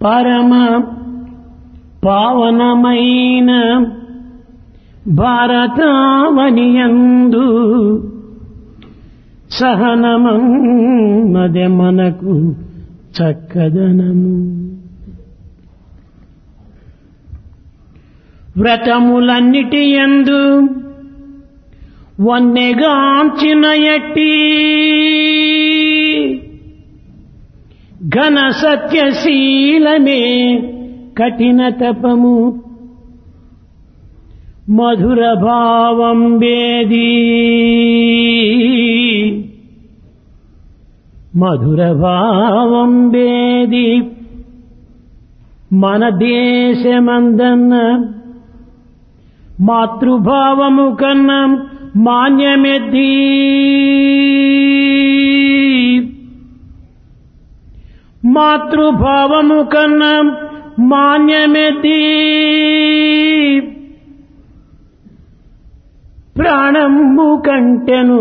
పరమ పావనమైన భారతావనియందు సహనమదే మనకు చక్కదనము వ్రతములన్నిటి యందు వన్నెగాంచిన ఎట్టి ఘన సత్యశీలమే కఠిన తపము మధుర భావం వేది మధుర భావం వేది మన దేశమందన్న మాతృభావము కన్నా మాన్యమెద్ది మాతృభావము కన్నా మాన్యమెద్ది ప్రాణంబు కంటెను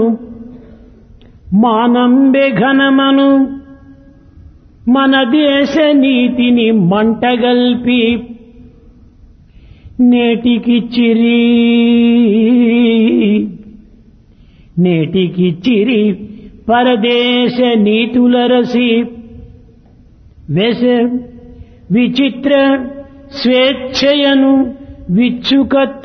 మానంబె ఘనమను మన దేశ నీతిని మంటగల్పి నేటికి చిరి నేటికి చిరి పరదేశ నీతులరసి వెస విచిత్ర స్వేచ్ఛయను విచ్చుకత్త